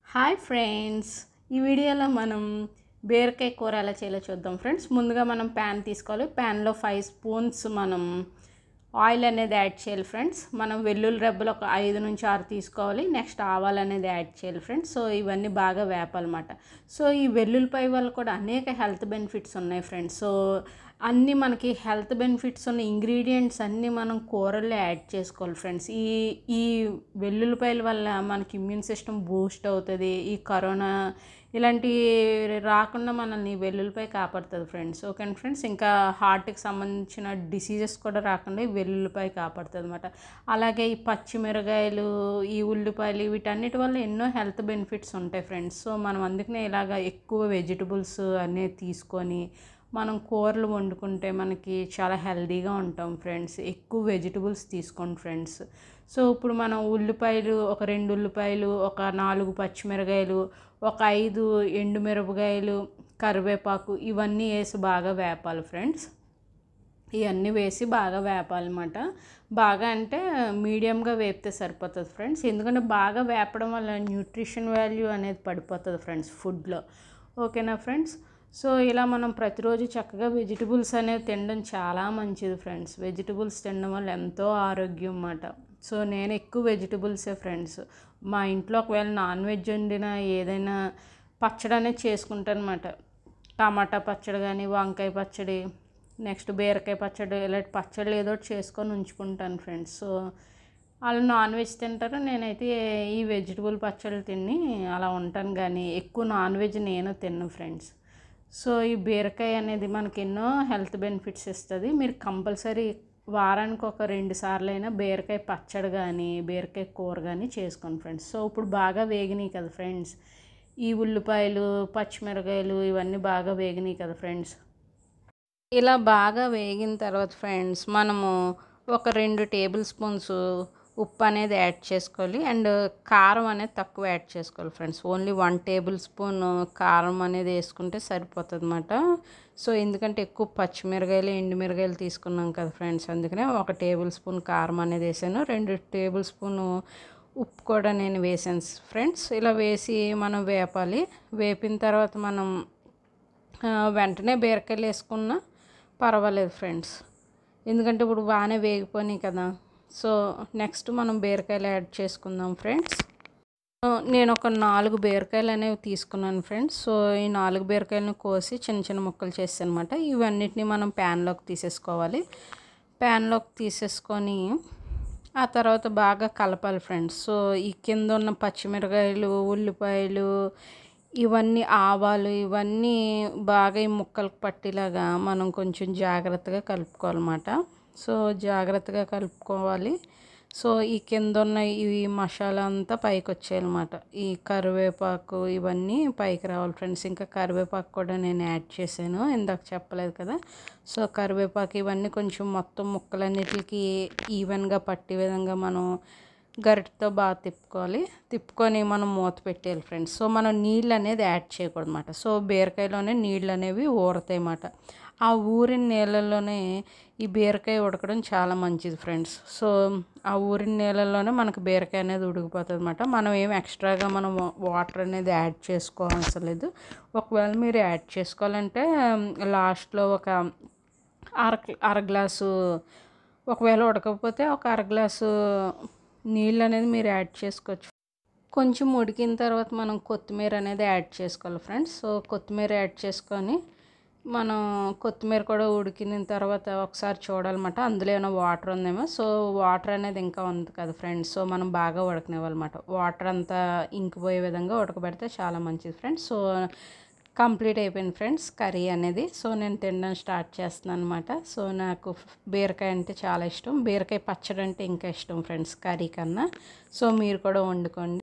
hi friends ఈ వీడియోలో మనం బీరకాయ కూర ఎలా చేయాలో చూద్దాం ఫ్రెండ్స్ ముందుగా మనం ప్యాన్ తీసుకోవాలి ప్యాన్లో ఫైవ్ స్పూన్స్ మనం ఆయిల్ అనేది యాడ్ చేయాలి ఫ్రెండ్స్ మనం వెల్లుల్లి రెబ్బలు ఒక ఐదు నుంచి ఆరు తీసుకోవాలి నెక్స్ట్ ఆవాలు అనేది యాడ్ చేయాలి ఫ్రెండ్స్ సో ఇవన్నీ బాగా వేపాలన్నమాట సో ఈ వెల్లుల్లిపాయ వల్ల కూడా అనేక హెల్త్ బెనిఫిట్స్ ఉన్నాయి ఫ్రెండ్స్ సో అన్నీ మనకి హెల్త్ బెనిఫిట్స్ ఉన్న ఇంగ్రీడియంట్స్ అన్నీ మనం కూరల్లో యాడ్ చేసుకోవాలి ఫ్రెండ్స్ ఈ ఈ వెల్లుల్లిపాయల వల్ల మనకి ఇమ్యూన్ సిస్టమ్ బూస్ట్ అవుతుంది ఈ కరోనా ఇలాంటి రాకుండా మనల్ని వెల్లుల్లిపాయ కాపాడుతుంది ఫ్రెండ్స్ ఓకే ఫ్రెండ్స్ ఇంకా హార్ట్కి సంబంధించిన డిసీజెస్ కూడా రాకుండా ఈ వెల్లుల్లిపాయ కాపాడుతుంది అనమాట అలాగే ఈ పచ్చిమిరకాయలు ఈ ఉల్లిపాయలు వీటన్నిటి వల్ల ఎన్నో హెల్త్ బెనిఫిట్స్ ఉంటాయి ఫ్రెండ్స్ సో మనం అందుకనే ఇలాగ ఎక్కువ వెజిటబుల్స్ అనేది తీసుకొని మనం కూరలు వండుకుంటే మనకి చాలా హెల్దీగా ఉంటాం ఫ్రెండ్స్ ఎక్కువ వెజిటబుల్స్ తీసుకోండి ఫ్రెండ్స్ సో ఇప్పుడు మనం ఉల్లిపాయలు ఒక రెండు ఉల్లిపాయలు ఒక నాలుగు పచ్చిమిరకాయలు ఒక ఐదు ఎండుమిరపకాయలు కరివేపాకు ఇవన్నీ వేసి బాగా వేపాలి ఫ్రెండ్స్ ఇవన్నీ వేసి బాగా వేపాలన్నమాట బాగా అంటే మీడియంగా వేపితే సరిపోతుంది ఫ్రెండ్స్ ఎందుకంటే బాగా వేపడం వల్ల న్యూట్రిషన్ వాల్యూ అనేది పడిపోతుంది ఫ్రెండ్స్ ఫుడ్లో ఓకేనా ఫ్రెండ్స్ సో ఇలా మనం ప్రతిరోజు చక్కగా వెజిటబుల్స్ అనేవి తినడం చాలా మంచిది ఫ్రెండ్స్ వెజిటబుల్స్ తినడం వల్ల ఎంతో ఆరోగ్యం అన్నమాట సో నేను ఎక్కువ వెజిటబుల్సే ఫ్రెండ్స్ మా ఇంట్లో ఒకవేళ నాన్ వెజ్ వండిన ఏదైనా పచ్చడి అనేది చేసుకుంటాను అనమాట టమాటా పచ్చడి కానీ వంకాయ పచ్చడి నెక్స్ట్ బీరకాయ పచ్చడి ఇలాంటి పచ్చళ్ళు ఏదో ఒకటి చేసుకొని ఉంచుకుంటాను ఫ్రెండ్స్ సో వాళ్ళు నాన్ వెజ్ తింటారు నేనైతే ఈ వెజిటబుల్ పచ్చళ్ళు తిని అలా ఉంటాను కానీ ఎక్కువ నాన్ వెజ్ నేను తిన్ను ఫ్రెండ్స్ సో ఈ బీరకాయ అనేది మనకి ఎన్నో హెల్త్ బెనిఫిట్స్ ఇస్తుంది మీరు కంపల్సరీ వారానికి ఒక రెండు సార్లు అయినా బీరకాయ పచ్చడి కానీ బీరకాయ కూర కానీ చేసుకోండి ఫ్రెండ్స్ సో ఇప్పుడు బాగా వేగినాయి కదా ఫ్రెండ్స్ ఈ ఉల్లిపాయలు పచ్చిమిరకాయలు ఇవన్నీ బాగా వేగినాయి కదా ఫ్రెండ్స్ ఇలా బాగా వేగిన తర్వాత ఫ్రెండ్స్ మనము ఒక రెండు టేబుల్ స్పూన్స్ ఉప్పు అనేది యాడ్ చేసుకోవాలి అండ్ కారం అనేది తక్కువ యాడ్ చేసుకోవాలి friends only one table spoon కారం అనేది వేసుకుంటే సరిపోతుంది అనమాట సో ఎందుకంటే ఎక్కువ పచ్చిమిరకాయలు ఎండుమిరకాయలు తీసుకున్నాం కదా ఫ్రెండ్స్ అందుకనే ఒక టేబుల్ స్పూన్ కారం అనేది వేసాను రెండు టేబుల్ స్పూన్ ఉప్పు కూడా నేను వేసాను ఫ్రెండ్స్ ఇలా వేసి మనం వేపాలి వేపిన తర్వాత మనం వెంటనే బీరకాయలు వేసుకున్నా పర్వాలేదు ఫ్రెండ్స్ ఎందుకంటే ఇప్పుడు బాగానే వేగిపోయినాయి కదా సో నెక్స్ట్ మనం బీరకాయలు యాడ్ చేసుకుందాం ఫ్రెండ్స్ నేను ఒక నాలుగు బీరకాయలు అనేవి తీసుకున్నాను ఫ్రెండ్స్ సో ఈ నాలుగు బీరకాయలను కోసి చిన్న చిన్న ముక్కలు చేసి అనమాట ఇవన్నిటిని మనం ప్యాన్లోకి తీసేసుకోవాలి ప్యాన్లోకి తీసేసుకొని ఆ తర్వాత బాగా కలపాలి ఫ్రెండ్స్ సో ఈ కింద ఉన్న పచ్చిమిరకాయలు ఉల్లిపాయలు ఇవన్నీ ఆవాలు ఇవన్నీ బాగా ఈ ముక్కలకు పట్టేలాగా మనం కొంచెం జాగ్రత్తగా కలుపుకోవాలన్నమాట సో జాగ్రత్తగా కలుపుకోవాలి సో ఈ కింద ఉన్న ఇవి మసాలా అంతా పైకి వచ్చేయాలన్నమాట ఈ కరివేపాకు ఇవన్నీ పైకి రావాలి ఫ్రెండ్స్ ఇంకా కరివేపాకు కూడా నేను యాడ్ చేశాను ఇందాక చెప్పలేదు కదా సో కరివేపాకు ఇవన్నీ కొంచెం మొత్తం ముక్కలన్నిటికి ఈవెన్గా పట్టే విధంగా మనం గరిటతో బాగా తిప్పుకోవాలి తిప్పుకొని మనం మూత పెట్టేయాలి ఫ్రెండ్స్ సో మనం నీళ్ళు అనేది యాడ్ చేయకూడదు అనమాట సో బీరకాయలోనే నీళ్ళు అనేవి ఊరతాయి అన్నమాట ఆ ఊరిన నీళ్ళల్లోనే ఈ బీరకాయ ఉడకడం చాలా మంచిది ఫ్రెండ్స్ సో ఆ ఊరిన నీళ్ళల్లోనే మనకు బీరకాయ అనేది ఉడికిపోతుంది అనమాట మనం ఏం ఎక్స్ట్రాగా మనం వాటర్ అనేది యాడ్ చేసుకోవాల్సిన లేదు ఒకవేళ మీరు యాడ్ చేసుకోవాలంటే లాస్ట్లో ఒక అర అర గ్లాసు ఒకవేళ ఉడకపోతే ఒక అర గ్లాసు నీళ్ళు అనేది మీరు యాడ్ చేసుకోవచ్చు కొంచెం ఉడికిన తర్వాత మనం కొత్తిమీర అనేది యాడ్ చేసుకోవాలి ఫ్రెండ్స్ సో కొత్తిమీర యాడ్ చేసుకొని మనం కొత్తిమీర కూడా ఉడికిన తర్వాత ఒకసారి చూడాలన్నమాట అందులో ఏమైనా వాటర్ ఉందేమో సో వాటర్ అనేది ఇంకా ఉంది కదా ఫ్రెండ్స్ సో మనం బాగా ఉడకనివ్వాలన్నమాట వాటర్ అంతా ఇంకిపోయే విధంగా ఉడకబెడితే చాలా మంచిది ఫ్రెండ్స్ సో కంప్లీట్ అయిపోయింది ఫ్రెండ్స్ కర్రీ అనేది సో నేను తినడం స్టార్ట్ చేస్తున్నాను అనమాట సో నాకు బీరకాయ అంటే చాలా ఇష్టం బీరకాయ పచ్చడి అంటే ఇంకా ఇష్టం ఫ్రెండ్స్ కర్రీ కన్నా సో మీరు కూడా వండుకోండి